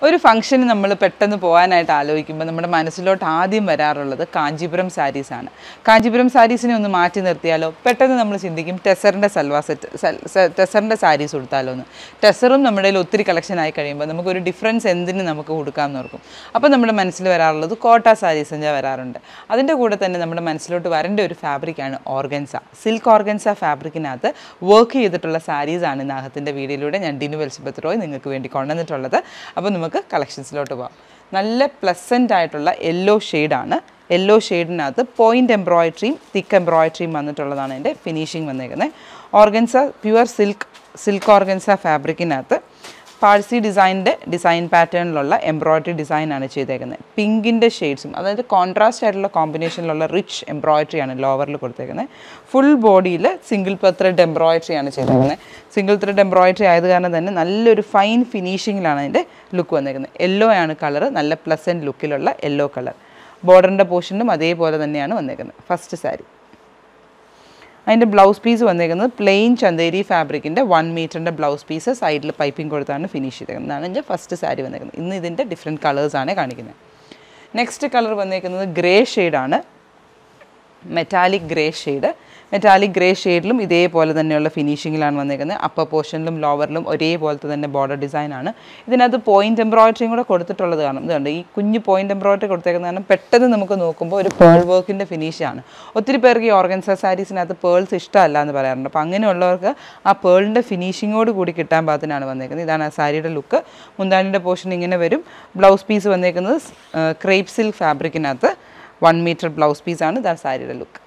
ഒരു ഫംഗ്ഷന് നമ്മൾ പെട്ടെന്ന് പോകാനായിട്ട് ആലോചിക്കുമ്പോൾ നമ്മുടെ മനസ്സിലോട്ട് ആദ്യം വരാറുള്ളത് കാഞ്ചീപുരം സാരീസാണ് കാഞ്ചീപുരം സാരീസിനെ ഒന്ന് മാറ്റി നിർത്തിയാലോ പെട്ടെന്ന് നമ്മൾ ചിന്തിക്കും ടെസറിൻ്റെ സൽവാ സെറ്റ് ടെസറിൻ്റെ സാരീസ് കൊടുത്താലോ എന്ന് ടെസറും നമ്മുടെ കയ്യിൽ ഒത്തിരി കളക്ഷൻ ആയി കഴിയുമ്പോൾ നമുക്കൊരു ഡിഫറൻസ് എന്തിന് നമുക്ക് കൊടുക്കാമെന്ന് ഓർക്കും അപ്പോൾ നമ്മുടെ മനസ്സിൽ വരാറുള്ളത് കോട്ട സാരീസ് ഞാൻ വരാറുണ്ട് അതിൻ്റെ കൂടെ തന്നെ നമ്മുടെ മനസ്സിലോട്ട് വരേണ്ട ഒരു ഫാബ്രിക്കാണ് ഓർഗൻസ സിൽക്ക് ഓർഗൻസ ഫാബ്രിക്കിനകത്ത് വർക്ക് ചെയ്തിട്ടുള്ള സാരീസാണ് നാഹത്തിൻ്റെ വീഡിയോയിലൂടെ ഞാൻ ഡിനു വെൽസിബത്ത് റോയ് നിങ്ങൾക്ക് വേണ്ടി കൊണ്ടുവന്നിട്ടുള്ളത് അപ്പോൾ നമുക്ക് കളക്ഷൻസിലോട്ട് പോകാം നല്ല പ്ലസൻ്റ് ആയിട്ടുള്ള യെല്ലോ ഷെയ്ഡാണ് യെല്ലോ ഷെയ്ഡിനകത്ത് പോയിൻ്റ് എംബ്രോയിഡറിയും തിക്ക് എംബ്രോയിഡറിയും വന്നിട്ടുള്ളതാണ് എൻ്റെ ഫിനിഷിങ് വന്നേക്കുന്നത് organza pure silk silk organza ഫാബ്രിക്കിനകത്ത് പാഴ്സി ഡിസൈനിൻ്റെ ഡിസൈൻ പാറ്റേണിലുള്ള എംബ്രോയിഡറി ഡിസൈനാണ് ചെയ്തേക്കുന്നത് പിങ്കിൻ്റെ ഷെയ്ഡ്സും അതായത് കോൺട്രാസ്റ്റ് ആയിട്ടുള്ള കോമ്പിനേഷനിലുള്ള റിച്ച് എംബ്രോയിഡറിയാണ് ലോവറിൽ കൊടുത്തേക്കുന്നത് ഫുൾ ബോഡിയിൽ സിംഗിൾ ത്രെഡ് എംബ്രോയിഡറിയാണ് ചെയ്തേക്കുന്നത് സിംഗിൾ ത്രെഡ് എംബ്രോയിഡറി ആയത് കാരണം തന്നെ നല്ലൊരു ഫൈൻ ഫിനിഷിങ്ങിലാണ് അതിൻ്റെ ലുക്ക് വന്നേക്കുന്നത് യെല്ലോ ആണ് കളർ നല്ല പ്ലസൻറ്റ് ലുക്കിലുള്ള യെല്ലോ കളർ ബോർഡറിൻ്റെ പോർഷനും അതേപോലെ തന്നെയാണ് വന്നേക്കുന്നത് ഫസ്റ്റ് സാരി അതിൻ്റെ ബ്ലൗസ് പീസ് വന്നേക്കുന്നത് പ്ലെയിൻ ചന്തേരി ഫാബ്രിക്കിൻ്റെ വൺ മീറ്ററിൻ്റെ ബ്ലൗസ് പീസ് സൈഡിൽ പൈപ്പിംഗ് കൊടുത്താണ് ഫിനിഷ് ചെയ്തേക്കുന്നത് ഇതാണ് എൻ്റെ ഫസ്റ്റ് സാരി വന്നേക്കുന്നത് ഇന്ന് ഇതിൻ്റെ ഡിഫറെൻറ്റ് കളേഴ്സാണ് കാണിക്കുന്നത് നെക്സ്റ്റ് കളർ വന്നേക്കുന്നത് ഗ്രേ ഷെയ്ഡാണ് metallic grey shade metallic grey ഷെയ്ഡിലും ഇതേപോലെ തന്നെയുള്ള ഫിനിഷിങ്ങിലാണ് വന്നേക്കുന്നത് അപ്പർ പോർഷനിലും ലോവറിലും ഒരേപോലത്തെ തന്നെ ബോർഡർ ഡിസൈനാണ് ഇതിനകത്ത് പോയിന്റ് എംബ്രോയിഡറിയും കൂടെ കൊടുത്തിട്ടുള്ളത് കാരണം ഇതുണ്ട് ഈ കുഞ്ഞ് പോയിന്റ് എംബ്രോയിഡറി കൊടുത്തേക്കുന്നത് കാരണം പെട്ടെന്ന് നമുക്ക് നോക്കുമ്പോൾ ഒരു പേൾ വർക്കിൻ്റെ ഫിനിഷാണ് ഒത്തിരി പേർക്ക് ഈ ഓർഗൻസ സാരീസിനകത്ത് പേൾസ് ഇഷ്ടമല്ല എന്ന് പറയാറുണ്ട് അപ്പോൾ അങ്ങനെയുള്ളവർക്ക് ആ പേളിൻ്റെ ഫിനിഷിങ്ങോട് കൂടി കിട്ടാൻ പാകത്തിനാണ് വന്നേക്കുന്നത് ഇതാണ് ആ സാരിയുടെ ലുക്ക് മുന്താണിയുടെ പോർഷൻ ഇങ്ങനെ വരും ബ്ലൗസ് പീസ് വന്നേക്കുന്നത് ക്രേപ്പ് സിൽക്ക് ഫാബ്രിക്കിനകത്ത് വൺ മീറ്റർ ബ്ലൗസ് പീസാണ് ഇതാണ് സാരിയുടെ ലുക്ക്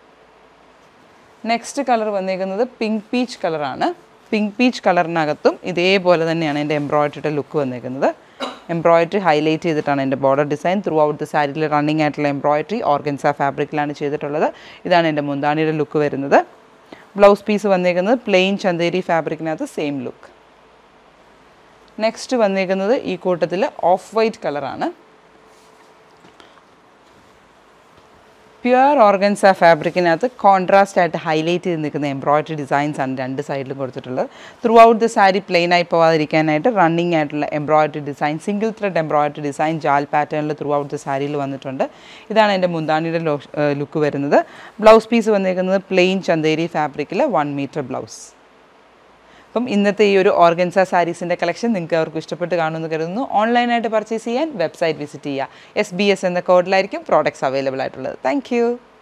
നെക്സ്റ്റ് കളർ വന്നേക്കുന്നത് പിങ്ക് പീച്ച് കളറാണ് പിങ്ക് പീച്ച് കളറിനകത്തും ഇതേപോലെ തന്നെയാണ് എൻ്റെ എംബ്രോയിഡറിയുടെ ലുക്ക് വന്നേക്കുന്നത് എംബ്രോയിഡറി ഹൈലൈറ്റ് ചെയ്തിട്ടാണ് എൻ്റെ border design throughout the സാരിയിൽ റണ്ണിങ് ആയിട്ടുള്ള എംബ്രോയിഡറി ഓർഗൻസ ഫാബ്രിക്കിലാണ് ചെയ്തിട്ടുള്ളത് ഇതാണ് എൻ്റെ മുന്താണിയുടെ ലുക്ക് വരുന്നത് ബ്ലൗസ് പീസ് വന്നേക്കുന്നത് പ്ലെയിൻ ചന്തേരി ഫാബ്രിക്കിനകത്ത് സെയിം ലുക്ക് നെക്സ്റ്റ് വന്നേക്കുന്നത് ഈ കൂട്ടത്തിൽ ഓഫ് വൈറ്റ് കളറാണ് പ്യുവർ ഓർഗൻസ ഫാബ്രിക്കിനകത്ത് കോൺട്രാസ്റ്റ് ആയിട്ട് ഹൈലൈറ്റ് ചെയ്ത് നിൽക്കുന്ന എംബ്രോയിഡറി ഡിസൈൻസ് ആണ് രണ്ട് സൈഡിലും കൊടുത്തിട്ടുള്ളത് throughout the sari plain ആയി പോവാതിരിക്കാനായിട്ട് റണ്ണിങ് ആയിട്ടുള്ള embroidery design single thread embroidery design jaal പാറ്റേണിൽ ത്രൂ ഔട്ട് ദ സാരിയിൽ വന്നിട്ടുണ്ട് ഇതാണ് എൻ്റെ മുന്താണിയുടെ ലുക്ക് വരുന്നത് ബ്ലൗസ് പീസ് വന്നിരിക്കുന്നത് പ്ലെയിൻ ചന്തേരി ഫാബ്രിക്കിൽ വൺ മീറ്റർ ബ്ലൗസ് അപ്പം ഇന്നത്തെ ഈ ഒരു ഓർഗൻസ സാരീസിൻ്റെ കളക്ഷൻ നിങ്ങൾക്ക് അവർക്ക് ഇഷ്ടപ്പെട്ട് കാണുമെന്ന് കരുതുന്നു ഓൺലൈനായിട്ട് പർച്ചേസ് ചെയ്യാൻ വെബ്സൈറ്റ് വിസിറ്റ് ചെയ്യുക എസ് ബി എസ് എന്ന കോഡിലായിരിക്കും പ്രോഡക്ട്സ് അവൈലബിൾ ആയിട്ടുള്ളത് താങ്ക്